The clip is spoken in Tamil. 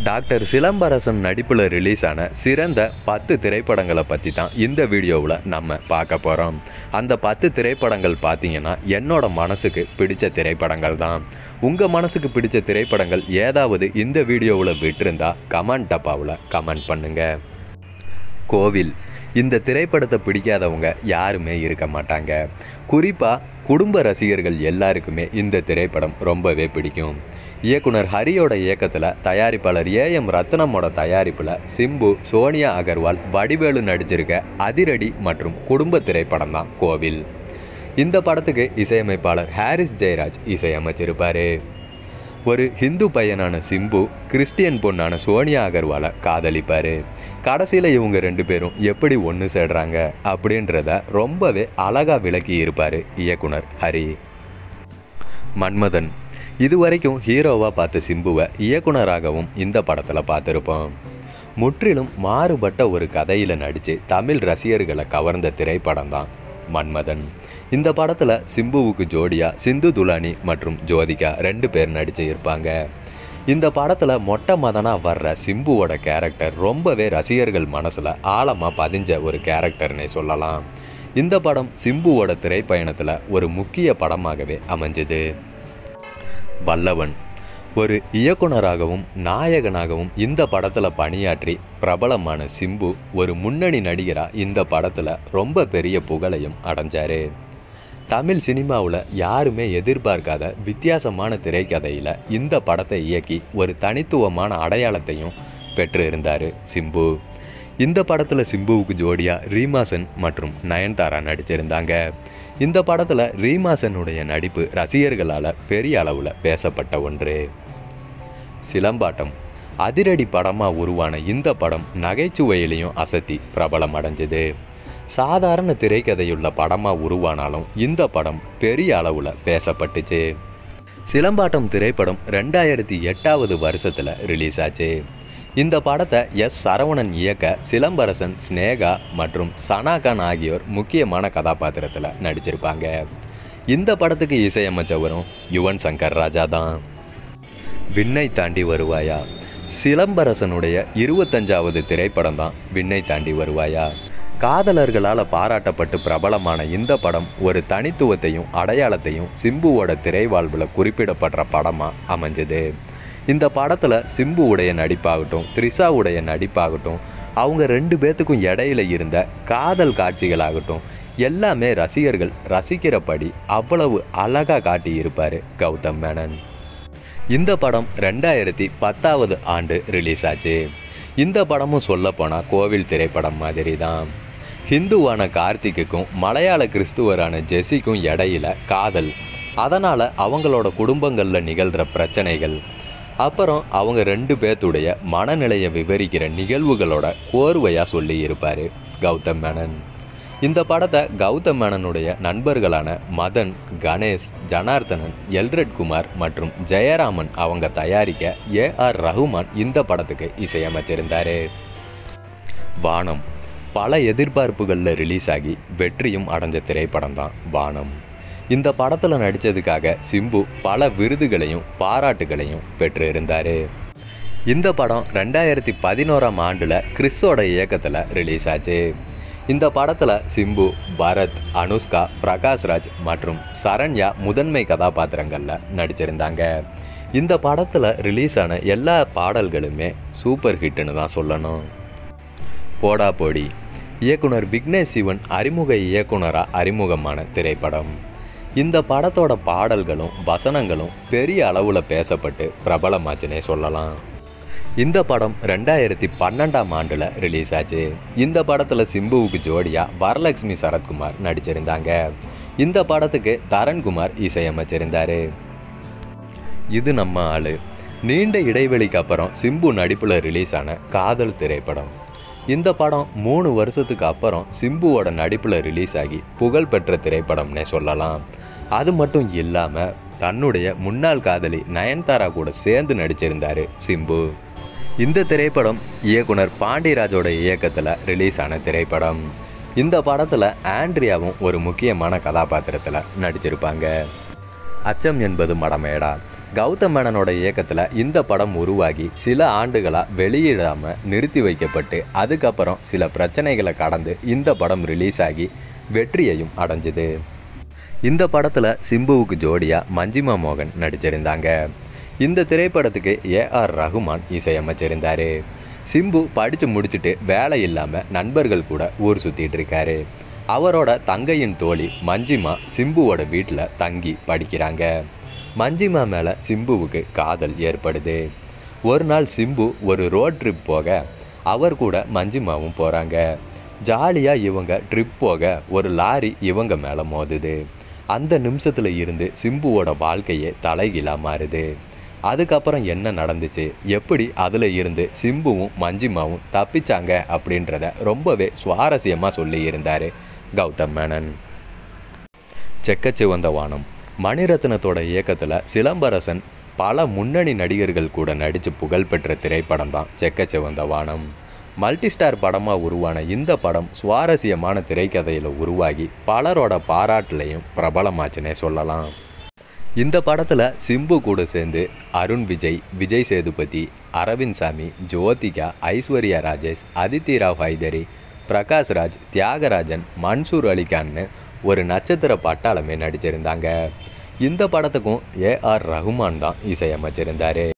டாக்டர் சிலம்பரசன் நடிப்பில் ரிலீஸ் ஆன சிறந்த பத்து திரைப்படங்களை பற்றி தான் இந்த வீடியோவில் நம்ம பார்க்க போகிறோம் அந்த பத்து திரைப்படங்கள் பார்த்தீங்கன்னா என்னோட மனசுக்கு பிடிச்ச திரைப்படங்கள் தான் உங்கள் மனசுக்கு பிடிச்ச திரைப்படங்கள் ஏதாவது இந்த வீடியோவில் விட்டிருந்தா கமெண்ட் டப்பாவில் கமெண்ட் பண்ணுங்கள் கோவில் இந்த திரைப்படத்தை பிடிக்காதவங்க யாருமே இருக்க மாட்டாங்க குறிப்பாக குடும்ப ரசிகர்கள் எல்லாருக்குமே இந்த திரைப்படம் ரொம்பவே பிடிக்கும் இயக்குனர் ஹரியோட இயக்கத்தில் தயாரிப்பாளர் ஏஎம் ரத்னமோட தயாரிப்பில் சிம்பு சோனியா அகர்வால் வடிவேலு நடிச்சிருக்க அதிரடி மற்றும் குடும்ப திரைப்படம் தான் கோவில் இந்த படத்துக்கு இசையமைப்பாளர் ஹாரிஸ் ஜெயராஜ் இசையமைச்சிருப்பாரு ஒரு ஹிந்து பையனான சிம்பு கிறிஸ்டியன் பொண்ணான சோனியா அகர்வாலை காதலிப்பார் கடைசியில் இவங்க ரெண்டு பேரும் எப்படி ஒன்று சேர்றாங்க அப்படின்றத ரொம்பவே அழகாக விளக்கி இருப்பார் இயக்குனர் ஹரி மன்மதன் இதுவரைக்கும் ஹீரோவாக பார்த்த சிம்புவை இயக்குனராகவும் இந்த படத்தில் பார்த்துருப்போம் முற்றிலும் மாறுபட்ட ஒரு கதையில் நடித்து தமிழ் ரசிகர்களை கவர்ந்த திரைப்படம் தான் மன்மதன் இந்த படத்தில் சிம்புவுக்கு ஜோடியா சிந்து துலானி மற்றும் ஜோதிகா ரெண்டு பேர் நடிச்சு இருப்பாங்க இந்த படத்தில் மொட்டை மதனாக வர்ற சிம்புவோட கேரக்டர் ரொம்பவே ரசிகர்கள் மனசில் ஆழமாக பதிஞ்ச ஒரு கேரக்டர்னே சொல்லலாம் இந்த படம் சிம்புவோட திரைப்பயணத்தில் ஒரு முக்கிய படமாகவே அமைஞ்சது வல்லவன் ஒரு இயக்குனராகவும் நாயகனாகவும் இந்த படத்தில் பணியாற்றி பிரபலமான சிம்பு ஒரு முன்னணி நடிகராக இந்த படத்தில் ரொம்ப பெரிய புகழையும் அடைஞ்சார் தமிழ் சினிமாவில் யாருமே எதிர்பார்க்காத வித்தியாசமான திரைக்கதையில் இந்த படத்தை இயக்கி ஒரு தனித்துவமான அடையாளத்தையும் பெற்று இருந்தார் சிம்பு இந்த படத்தில் சிம்புவுக்கு ஜோடியாக ரீமாசன் மற்றும் நயன்தாரா நடிச்சிருந்தாங்க இந்த படத்தில் ரீமாசனுடைய நடிப்பு ரசிகர்களால் பெரிய அளவில் பேசப்பட்ட ஒன்று சிலம்பாட்டம் அதிரடி படமாக உருவான இந்த படம் நகைச்சுவையிலையும் அசத்தி பிரபலம் அடைஞ்சது சாதாரண திரைக்கதையுள்ள படமாக உருவானாலும் இந்த படம் பெரிய அளவில் பேசப்பட்டுச்சு சிலம்பாட்டம் திரைப்படம் ரெண்டாயிரத்தி எட்டாவது வருஷத்தில் ரிலீஸ் ஆச்சு இந்த படத்தை எஸ் சரவணன் இயக்க சிலம்பரசன் ஸ்னேகா மற்றும் சனாகான் ஆகியோர் முக்கியமான கதாபாத்திரத்தில் நடிச்சிருப்பாங்க இந்த படத்துக்கு இசையமைச்சவரும் யுவன் சங்கர் ராஜா தான் விண்ணை தாண்டி வருவாயா சிலம்பரசனுடைய இருபத்தஞ்சாவது திரைப்படம் தான் விண்ணை தாண்டி வருவாயா காதலர்களால் பாராட்டப்பட்டு பிரபலமான இந்த படம் ஒரு தனித்துவத்தையும் அடையாளத்தையும் சிம்புவோட திரைவாழ்வில் குறிப்பிடப்படுற படமாக அமைஞ்சது இந்த படத்தில் சிம்புவுடைய நடிப்பாகட்டும் த்ரிஷாவுடைய நடிப்பாகட்டும் அவங்க ரெண்டு பேர்த்துக்கும் இடையில இருந்த காதல் காட்சிகளாகட்டும் எல்லாமே ரசிகர்கள் ரசிக்கிறபடி அவ்வளவு அழகாக காட்டியிருப்பார் கௌதம் மேனன் இந்த படம் ரெண்டாயிரத்தி பத்தாவது ஆண்டு ரிலீஸ் ஆச்சு இந்த படமும் சொல்லப்போனால் கோவில் திரைப்படம் மாதிரி தான் ஹிந்துவான கார்த்திக்குக்கும் மலையாள கிறிஸ்துவரான ஜெஸிக்கும் இடையில காதல் அதனால் அவங்களோட குடும்பங்களில் நிகழ்கிற பிரச்சனைகள் அப்புறம் அவங்க ரெண்டு பேர்த்துடைய மனநிலையை விவரிக்கிற நிகழ்வுகளோட கோர்வையாக சொல்லி இருப்பார் கௌதம் மேனன் இந்த படத்தை கௌதம் மேனனுடைய நண்பர்களான மதன் கணேஷ் ஜனார்தனன் எல்ரெட் குமார் மற்றும் ஜெயராமன் அவங்க தயாரிக்க ஏ ஆர் ரஹ்மான் இந்த படத்துக்கு இசையமைச்சிருந்தார் வானம் பல எதிர்பார்ப்புகளில் ரிலீஸ் ஆகி வெற்றியும் அடைஞ்ச திரைப்படம் தான் வானம் இந்த படத்தில் நடித்ததுக்காக சிம்பு பல விருதுகளையும் பாராட்டுகளையும் பெற்று இருந்தார் இந்த படம் ரெண்டாயிரத்தி பதினோராம் ஆண்டில் கிறிஸோட இயக்கத்தில் ரிலீஸ் ஆச்சு இந்த படத்தில் சிம்பு பரத் அனுஷ்கா பிரகாஷ்ராஜ் மற்றும் சரண்யா முதன்மை கதாபாத்திரங்களில் நடிச்சிருந்தாங்க இந்த படத்தில் ரிலீஸ் ஆன எல்லா பாடல்களுமே சூப்பர் ஹிட்னு தான் சொல்லணும் போடா போடி இயக்குனர் விக்னேஷ் சிவன் அறிமுக இயக்குனராக அறிமுகமான திரைப்படம் இந்த படத்தோட பாடல்களும் வசனங்களும் பெரிய அளவில் பேசப்பட்டு பிரபலமாச்சுனே சொல்லலாம் இந்த படம் ரெண்டாயிரத்தி பன்னெண்டாம் ஆண்டில் ரிலீஸ் ஆச்சு இந்த படத்தில் சிம்புவுக்கு ஜோடியாக வரலட்சுமி சரத்குமார் நடிச்சிருந்தாங்க இந்த படத்துக்கு தரண்குமார் இசையமைச்சிருந்தார் இது நம்ம ஆளு நீண்ட இடைவெளிக்கு அப்புறம் சிம்பு நடிப்பில் ரிலீஸ் ஆன காதல் திரைப்படம் இந்த படம் மூணு வருஷத்துக்கு அப்புறம் சிம்புவோட நடிப்பில் ரிலீஸ் ஆகி புகழ்பெற்ற திரைப்படம்னே சொல்லலாம் அது மட்டும் இல்லாமல் தன்னுடைய முன்னாள் காதலி நயன்தாரா கூட சேர்ந்து நடிச்சிருந்தார் சிம்பு இந்த திரைப்படம் இயக்குனர் பாண்டியராஜோட இயக்கத்தில் ரிலீஸ் ஆன திரைப்படம் இந்த படத்தில் ஆண்ட்ரியாவும் ஒரு முக்கியமான கதாபாத்திரத்தில் நடிச்சிருப்பாங்க அச்சம் என்பது மடமேடா கௌதம் மேனனோட இயக்கத்தில் இந்த படம் உருவாகி சில ஆண்டுகளாக வெளியிடாமல் நிறுத்தி வைக்கப்பட்டு அதுக்கப்புறம் சில பிரச்சனைகளை கடந்து இந்த படம் ரிலீஸ் ஆகி வெற்றியையும் அடைஞ்சுது இந்த படத்தில் சிம்புவுக்கு ஜோடியாக மஞ்சிமா மோகன் நடிச்சிருந்தாங்க இந்த திரைப்படத்துக்கு ஏஆர் ரகுமான் இசையமைச்சிருந்தார் சிம்பு படித்து முடிச்சுட்டு வேலை இல்லாமல் நண்பர்கள் கூட ஊர் சுற்றிட்டு இருக்காரு அவரோட தங்கையின் தோழி மஞ்சிமா சிம்புவோட வீட்டில் தங்கி படிக்கிறாங்க மஞ்சிமா மேலே சிம்புவுக்கு காதல் ஏற்படுது ஒரு நாள் சிம்பு ஒரு ரோட் ட்ரிப் போக அவர் கூட மஞ்சிமாவும் போகிறாங்க ஜாலியாக இவங்க ட்ரிப் போக ஒரு லாரி இவங்க மேலே மோதுது அந்த நிமிஷத்தில் இருந்து சிம்புவோட வாழ்க்கையே தலைகீழாக மாறுது அதுக்கப்புறம் என்ன நடந்துச்சு எப்படி அதில் இருந்து சிம்புவும் மஞ்சிமாவும் தப்பிச்சாங்க அப்படின்றத ரொம்பவே சுவாரஸ்யமாக சொல்லியிருந்தார் கௌதம் மேனன் செக்கச்சிவந்த வானம் மணிரத்னத்தோட இயக்கத்தில் சிலம்பரசன் பல முன்னணி நடிகர்கள் கூட நடித்து புகழ்பெற்ற திரைப்படம் தான் செக்கச்சிவந்த வானம் மல்டிஸ்டார் படமாக உருவான இந்த படம் சுவாரஸ்யமான திரைக்கதையில் உருவாகி பலரோட பாராட்டுலையும் பிரபலமாச்சுன்னே சொல்லலாம் இந்த படத்தில் சிம்பு கூட சேர்ந்து அருண் விஜய் விஜய் சேதுபதி அரவிந்த் சாமி ஜோதிகா ஐஸ்வர்யா ராஜேஷ் அதித்தி ராவ் ஹைதரி பிரகாஷ் ராஜ் தியாகராஜன் மன்சூர் அலிகான்னு ஒரு நட்சத்திர பட்டாளமே நடிச்சிருந்தாங்க இந்த படத்துக்கும் ஏஆர் ரகுமான் தான் இசையமைச்சிருந்தார்